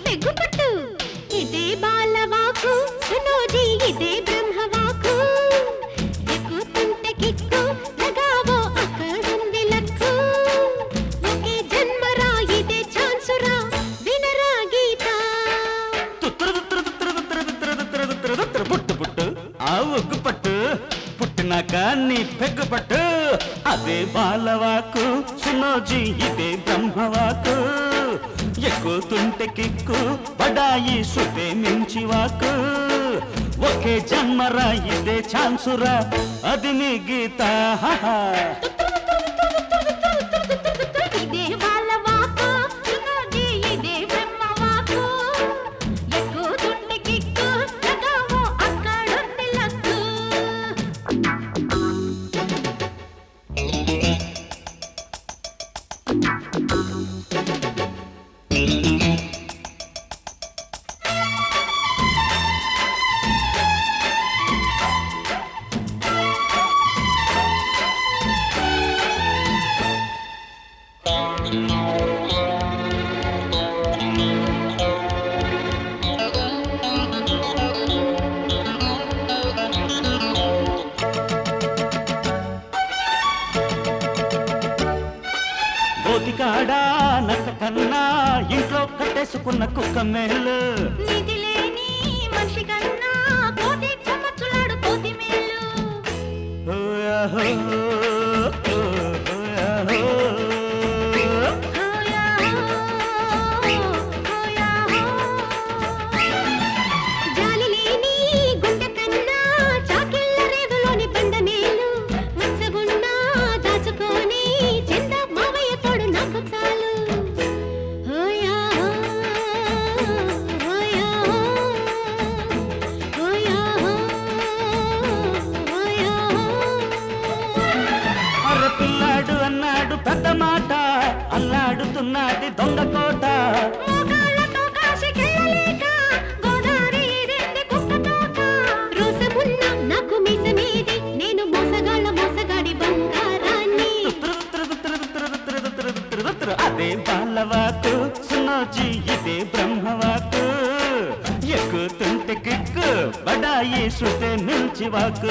పెగ్గుపట్టు ఇదే బాలవాకు సునోజీ ఇదే బ్రహ్మవాకు ఎక్కుతుంటే kick లగావో అక్కడుంది luck ఒకే జన్మరా ఇదే ఛాన్సురా వినరా గీత తుత్తర తుత్తర తుత్తర తుత్తర తుత్తర తుత్తర తుత్తర తుత్తర పుట్టు పుట్టు ఆ ఉగ్గు పట్టు పుట్టినాక నీ పెగ్గు పట్టు అదే బాలవాకు సునోజీ ఇదే బ్రహ్మవాకు ఎక్కుతుంటే కిక్కు బడాయి శృతే మించి వాకు ఒకే జన్మరా ఇదే ఛాన్సురా అది నీ గీత హాహా. ఇదే బాలవాకు సునోజీ ఇదే బ్రహ్మవాకు ఎక్కుతుంటే కిక్కు లగావో అక్కడుంది లక్కు బోతికాడా నక్క కన్నా ఇంట్లో కట్టేసుకున్న కుక్క మేలు నీతి లేని మనిషి కన్నా కోటి చెమచులాడు కోతి మేలు ఓయాహో, ఓయాహో. హోయా హోయా జాలి లేని గుండె కన్నా చాకిళ్ళ రేవులోని బండ మేలు మత్సగున్నా దాచుకొని చెంద మావయ్య తోడు నాకు చాలు హోయా హోయా హోయా హోయా అర్ర పిల్లాడు అన్నాడు పెద్ద మాట అల్లాడుతున్నది దొంగ కోట మోకాళ్ళతో కాశీకెళ్ళలేక గోదావరి ఈరింది కుక్కతోక. రోసమున్న నాకు మీసమేది, నేను మోసగాళ్ళ మోసగాడి బంగారాన్ని. తుత్తురు తుత్తురు తుత్తురు తుత్తురు తుత్తురు తుత్తురు తుత్తురు. అదే బాలవాకు సునోజీ ఇదే బ్రహ్మవాకు ఎక్కుతుంటే కిక్కు బడాయి శృతే మించి వాకు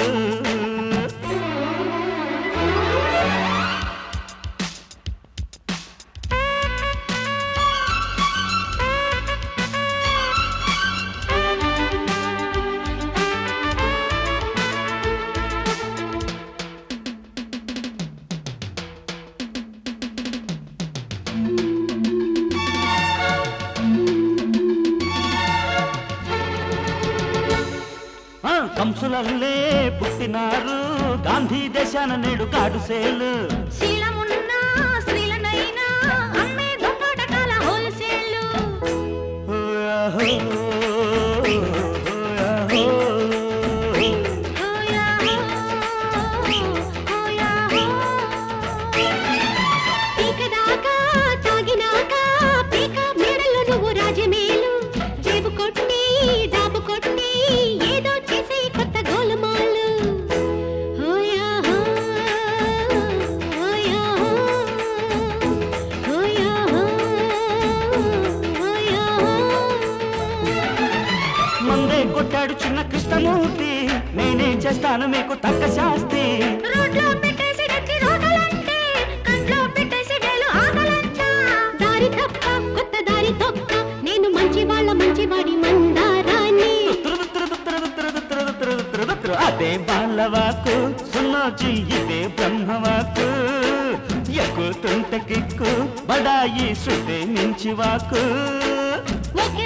ఆ, కంసులల్లే పుట్టినారు గాంధీ దేశాన నేడు కాడుసేలు శీలమున్న స్త్రీలనైనా అమ్మే దొంగటకాల హోల్సేలు. ఓయాహో, ఓయాహో. హోయా హోయా పీకదాకా తాగినాక పీక మేడలో నువ్వు రాజమేలు జేబు కొట్టి డాబు కొట్టి ఏదో చేసే కొత్త గోలమాలు హోయా హోయా హోయా హోయా మందే కొట్టాడు చిన్న కృష్ణమూర్తి నేనే చేస్తాను మీకు తక్క శాస్తి రోడ్లో పెట్టేసి గట్టి రోగలంటే కంట్లో పెట్టేసి గేలు ఆగలంట దారి తప్ప కొత్త దారి తొక్క నేను మంచి వాళ్ళ మంచివాడి మందారాన్ని తుత్తురు తుత్తురు తుత్తురు తుత్తురు తుత్తురు తుత్తురు తుత్తురు తుత్తురు. అదే బాలవాకు సున్నోజీ ఇదే బ్రహ్మవాకు ఎక్కుతుంటే కిక్కు బడాయి శృతి మించి వాకు ఒకే